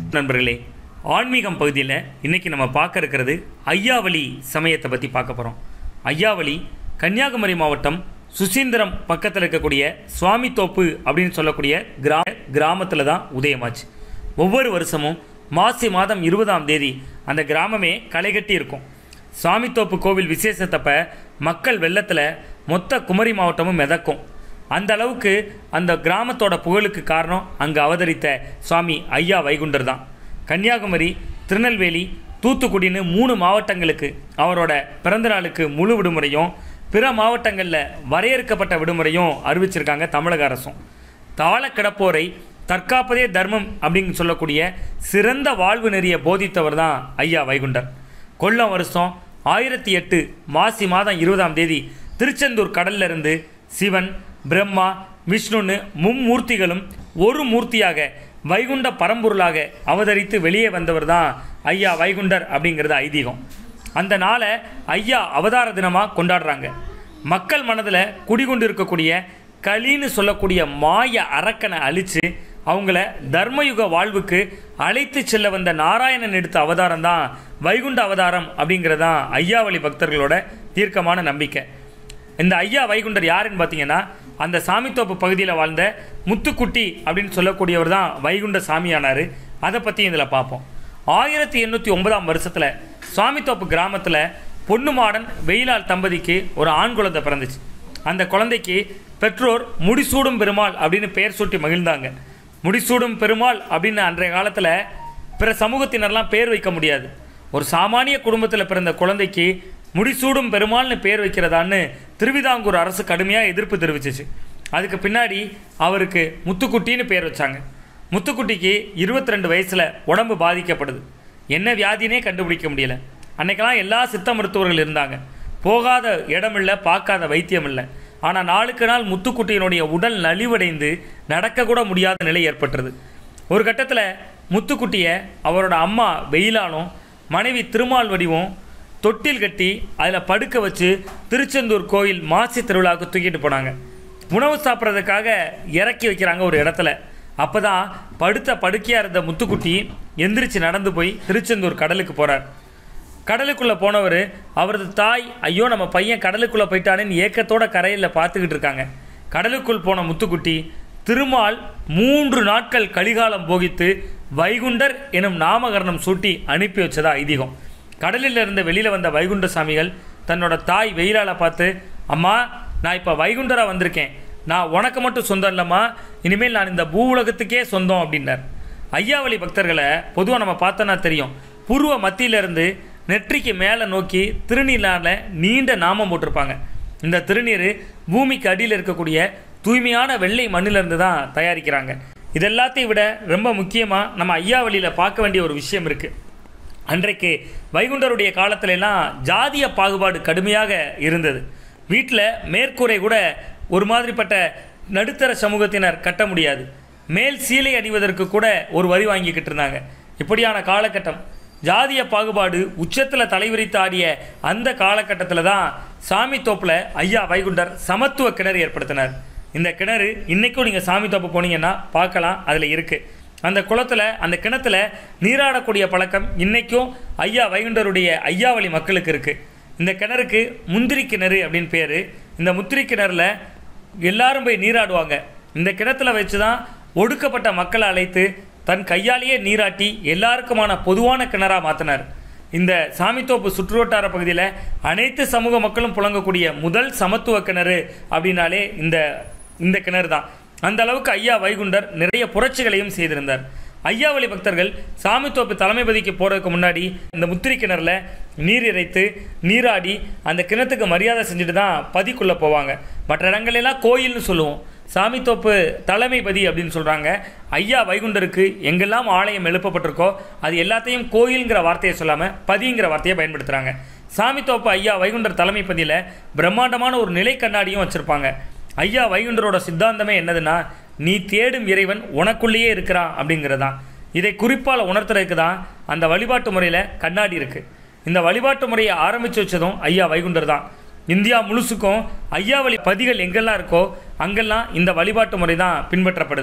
நண்பர்களே ஆன்மீகம் பகுதியில் இன்னைக்கு நம்ம பார்க்க இருக்கிறது ஐயாவளி சமயத்தை பற்றி பார்க்க போகிறோம் ஐயாவளி கன்னியாகுமரி மாவட்டம் சுசீந்திரம் பக்கத்தில் இருக்கக்கூடிய சுவாமித்தோப்பு அப்படின்னு சொல்லக்கூடிய கிரா கிராமத்தில் தான் உதயமாச்சு ஒவ்வொரு வருஷமும் மாசி மாதம் இருபதாம் தேதி அந்த கிராமமே களைகட்டி இருக்கும் சுவாமித்தோப்பு கோவில் விசேஷத்தப்ப மக்கள் வெள்ளத்தில் மொத்த குமரி மாவட்டமும் மிதக்கும் அந்த அளவுக்கு அந்த கிராமத்தோட புகழுக்கு காரணம் அங்கு அவதரித்த சுவாமி ஐயா வைகுண்டர் தான் கன்னியாகுமரி திருநெல்வேலி தூத்துக்குடின்னு மூணு மாவட்டங்களுக்கு அவரோட பிறந்த நாளுக்கு முழு விடுமுறையும் பிற மாவட்டங்களில் வரையறுக்கப்பட்ட விடுமுறையும் அறிவிச்சிருக்காங்க தமிழக அரசும் தாழ கிடப்போரை தற்காப்பதே தர்மம் அப்படின்னு சொல்லக்கூடிய சிறந்த வாழ்வு நெறிய போதித்தவர் தான் ஐயா வைகுண்டர் கொல்லம் வருஷம் ஆயிரத்தி எட்டு மாசி மாதம் இருபதாம் தேதி திருச்செந்தூர் கடல்ல இருந்து சிவன் பிரம்மா விஷ்ணுன்னு மும்மூர்த்திகளும் ஒரு மூர்த்தியாக வைகுண்ட பரம்பொருளாக அவதரித்து வெளியே வந்தவர் தான் ஐயா வைகுண்டர் அப்படிங்கிறது ஐதீகம் அந்த நாளை ஐயா அவதார தினமாக கொண்டாடுறாங்க மக்கள் மனதில் குடிகொண்டு இருக்கக்கூடிய களின்னு சொல்லக்கூடிய மாய அரக்கனை அழித்து அவங்கள தர்மயுக வாழ்வுக்கு அழைத்து செல்ல வந்த நாராயணன் எடுத்த அவதாரம் தான் வைகுண்ட அவதாரம் அப்படிங்கிறது தான் ஐயாவளி பக்தர்களோட தீர்க்கமான நம்பிக்கை இந்த ஐயா வைகுண்டர் யாருன்னு பார்த்தீங்கன்னா அந்த சாமித்தோப்பு பகுதியில் வாழ்ந்த முத்துக்குட்டி அப்படின்னு சொல்லக்கூடியவர் தான் வைகுண்ட சாமியானார் அதை பற்றி இதில் பார்ப்போம் ஆயிரத்தி எண்ணூற்றி ஒன்பதாம் வருஷத்தில் சுவாமித்தோப்பு கிராமத்தில் பொன்னுமாடன் வெயிலால் தம்பதிக்கு ஒரு ஆண் குழந்தை பிறந்துச்சு அந்த குழந்தைக்கு பெற்றோர் முடிசூடும் பெருமாள் அப்படின்னு பெயர் சூட்டி மகிழ்ந்தாங்க முடிசூடும் பெருமாள் அப்படின்னு அன்றைய காலத்தில் பிற சமூகத்தினர்லாம் பேர் வைக்க முடியாது ஒரு சாமானிய குடும்பத்தில் பிறந்த குழந்தைக்கு முடிசூடும் பெருமாள்னு பேர் வைக்கிறதான்னு திருவிதாங்கூர் அரசு கடுமையாக எதிர்ப்பு தெரிவிச்சிச்சு அதுக்கு பின்னாடி அவருக்கு முத்துக்குட்டின்னு பேர் வச்சாங்க முத்துக்குட்டிக்கு இருபத்தி ரெண்டு வயசில் உடம்பு பாதிக்கப்படுது என்ன வியாதினே கண்டுபிடிக்க முடியல அன்னைக்கெல்லாம் எல்லா சித்த மருத்துவர்கள் இருந்தாங்க போகாத இடமில்லை பார்க்காத வைத்தியம் இல்லை ஆனால் நாளுக்கு நாள் முத்துக்குட்டியினுடைய உடல் நலிவடைந்து நடக்கக்கூட முடியாத நிலை ஏற்பட்டுருது ஒரு கட்டத்தில் முத்துக்குட்டியை அவரோட அம்மா வெயிலாலும் மனைவி திருமால் வடிவும் தொட்டில் கட்டி அதில் படுக்க வச்சு திருச்செந்தூர் கோயில் மாசி திருவிழாவுக்கு தூக்கிட்டு போனாங்க உணவு சாப்பிட்றதுக்காக இறக்கி வைக்கிறாங்க ஒரு இடத்துல அப்போ தான் படுத்த படுக்கையாக இருந்த முத்துக்குட்டி எந்திரிச்சு நடந்து போய் திருச்செந்தூர் கடலுக்கு போகிறார் கடலுக்குள்ளே போனவர் அவரது தாய் ஐயோ நம்ம பையன் கடலுக்குள்ளே போயிட்டானேன்னு ஏக்கத்தோட கரையில் பார்த்துக்கிட்டு இருக்காங்க கடலுக்குள் போன முத்துக்குட்டி திருமால் மூன்று நாட்கள் கலிகாலம் போகித்து வைகுண்டர் எனும் நாமகரணம் சூட்டி அனுப்பி வச்சதா ஐதீகம் கடலில் இருந்து வெளியில் வந்த வைகுண்ட சாமிகள் தன்னோட தாய் வெயிலால பார்த்து அம்மா நான் இப்போ வைகுண்டராக வந்திருக்கேன் நான் உனக்கு மட்டும் சொந்தம் இல்லைம்மா இனிமேல் நான் இந்த பூ உலகத்துக்கே சொந்தம் அப்படின்னார் ஐயாவளி பக்தர்களை பொதுவாக நம்ம பார்த்தோன்னா தெரியும் பூர்வ மத்தியிலிருந்து நெற்றிக்கு மேலே நோக்கி திருநீரால நீண்ட நாமம் போட்டிருப்பாங்க இந்த திருநீர் பூமிக்கு அடியில் இருக்கக்கூடிய தூய்மையான வெள்ளை மண்ணிலிருந்து தான் தயாரிக்கிறாங்க இதெல்லாத்தையும் விட ரொம்ப முக்கியமாக நம்ம ஐயாவளியில் பார்க்க வேண்டிய ஒரு விஷயம் இருக்குது அன்றைக்கு வைகுண்டருடைய காலத்துல எல்லாம் ஜாதிய பாகுபாடு கடுமையாக இருந்தது வீட்டில் மேற்கூரை கூட ஒரு மாதிரிப்பட்ட நடுத்தர சமூகத்தினர் கட்ட முடியாது மேல் சீலை அணிவதற்கு கூட ஒரு வரி வாங்கிக்கிட்டு இருந்தாங்க இப்படியான காலகட்டம் ஜாதிய பாகுபாடு உச்சத்தில் தலைவிரித்து ஆடிய அந்த காலகட்டத்தில் தான் சாமி தோப்பில் ஐயா வைகுண்டர் சமத்துவ கிணறு ஏற்படுத்தினார் இந்த கிணறு இன்றைக்கும் நீங்கள் சாமி தோப்பு போனீங்கன்னா பார்க்கலாம் அதில் இருக்குது அந்த குளத்தில் அந்த கிணத்துல நீராடக்கூடிய பழக்கம் இன்னைக்கும் ஐயா வைகுண்டருடைய ஐயாவளி மக்களுக்கு இருக்குது இந்த கிணறுக்கு முந்திரி கிணறு அப்படின்னு பேர் இந்த முத்திரி கிணறுல எல்லாரும் போய் நீராடுவாங்க இந்த கிணத்துல வச்சு தான் ஒடுக்கப்பட்ட மக்களை அழைத்து தன் கையாலேயே நீராட்டி எல்லாருக்குமான பொதுவான கிணறா மாற்றினார் இந்த சாமித்தோப்பு சுற்றுவட்டார பகுதியில் அனைத்து சமூக மக்களும் புழங்கக்கூடிய முதல் சமத்துவ கிணறு அப்படின்னாலே இந்த இந்த கிணறு தான் அந்த அளவுக்கு ஐயா வைகுண்டர் நிறைய புரட்சிகளையும் செய்திருந்தார் ஐயாவளி பக்தர்கள் சாமித்தோப்பு தலைமைபதிக்கு போகிறதுக்கு முன்னாடி இந்த முத்திரி கிணறுல நீர் இறைத்து நீராடி அந்த கிணத்துக்கு மரியாதை செஞ்சுட்டு தான் பதிக்குள்ளே போவாங்க மற்ற இடங்களெல்லாம் கோயில்னு சொல்லுவோம் சாமித்தோப்பு தலைமைபதி அப்படின்னு சொல்கிறாங்க ஐயா வைகுண்டருக்கு எங்கெல்லாம் ஆலயம் எழுப்பப்பட்டிருக்கோ அது எல்லாத்தையும் கோயில்ங்கிற வார்த்தையை சொல்லாமல் பதிங்கிற வார்த்தையை பயன்படுத்துகிறாங்க சாமித்தோப்பு ஐயா வைகுண்டர் தலைமைப்பதியில் பிரம்மாண்டமான ஒரு நிலை கண்ணாடியும் வச்சுருப்பாங்க ஐயா வைகுண்டரோட சித்தாந்தமே என்னதுன்னா நீ தேடும் இறைவன் உனக்குள்ளேயே இருக்கிறான் அப்படிங்கிறதான் இதை குறிப்பால் உணர்த்துறதுக்கு தான் அந்த வழிபாட்டு முறையில் கண்ணாடி இருக்குது இந்த வழிபாட்டு முறையை ஆரம்பித்து வச்சதும் ஐயா வைகுண்டர் தான் இந்தியா முழுசுக்கும் ஐயாவளி பதிகள் எங்கெல்லாம் இருக்கோ அங்கெல்லாம் இந்த வழிபாட்டு முறை தான் பின்பற்றப்படுது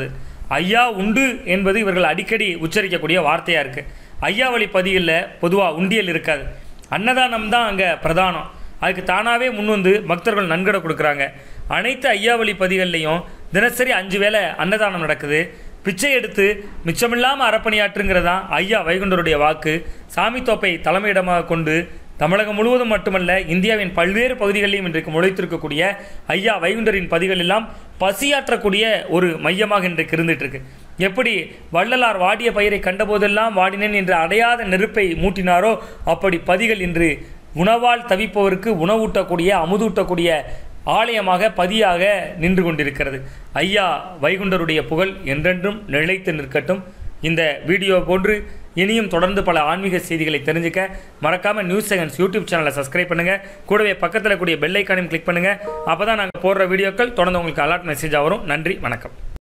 ஐயா உண்டு என்பது இவர்கள் அடிக்கடி உச்சரிக்கக்கூடிய வார்த்தையாக இருக்குது ஐயா வழி பதிகளில் பொதுவாக உண்டியல் இருக்காது அன்னதானம் தான் அங்கே பிரதானம் அதுக்கு தானாகவே முன் வந்து பக்தர்கள் நன்கொடை கொடுக்குறாங்க அனைத்து ஐயாவளி பதிகள்லையும் தினசரி அஞ்சு வேளை அன்னதானம் நடக்குது பிச்சை எடுத்து மிச்சமில்லாமல் அறப்பணியாற்றுங்கிறது தான் ஐயா வைகுண்டருடைய வாக்கு சாமி தோப்பை தலைமையிடமாக கொண்டு தமிழகம் முழுவதும் மட்டுமல்ல இந்தியாவின் பல்வேறு பகுதிகளிலும் இன்றைக்கு முளைத்திருக்கக்கூடிய ஐயா வைகுண்டரின் பதிகள் எல்லாம் பசியாற்றக்கூடிய ஒரு மையமாக இன்றைக்கு இருந்துட்டு இருக்கு எப்படி வள்ளலார் வாடிய பயிரை கண்டபோதெல்லாம் வாடினேன் என்று அடையாத நெருப்பை மூட்டினாரோ அப்படி பதிகள் இன்று உணவால் தவிப்பவருக்கு உணவூட்டக்கூடிய அமுதூட்டக்கூடிய ஆலயமாக பதியாக நின்று கொண்டிருக்கிறது ஐயா வைகுண்டருடைய புகழ் என்றென்றும் நிலைத்து நிற்கட்டும் இந்த வீடியோ போன்று இனியும் தொடர்ந்து பல ஆன்மீக செய்திகளை தெரிஞ்சுக்க மறக்காமல் நியூஸ் செகண்ட்ஸ் யூடியூப் சேனலை சப்ஸ்கிரைப் பண்ணுங்கள் கூடவே பக்கத்தில் கூடிய பெல் ஐக்கானையும் கிளிக் பண்ணுங்கள் அப்போ தான் நாங்கள் போடுற வீடியோக்கள் தொடர்ந்து உங்களுக்கு அலர்ட் மெசேஜாக வரும் நன்றி வணக்கம்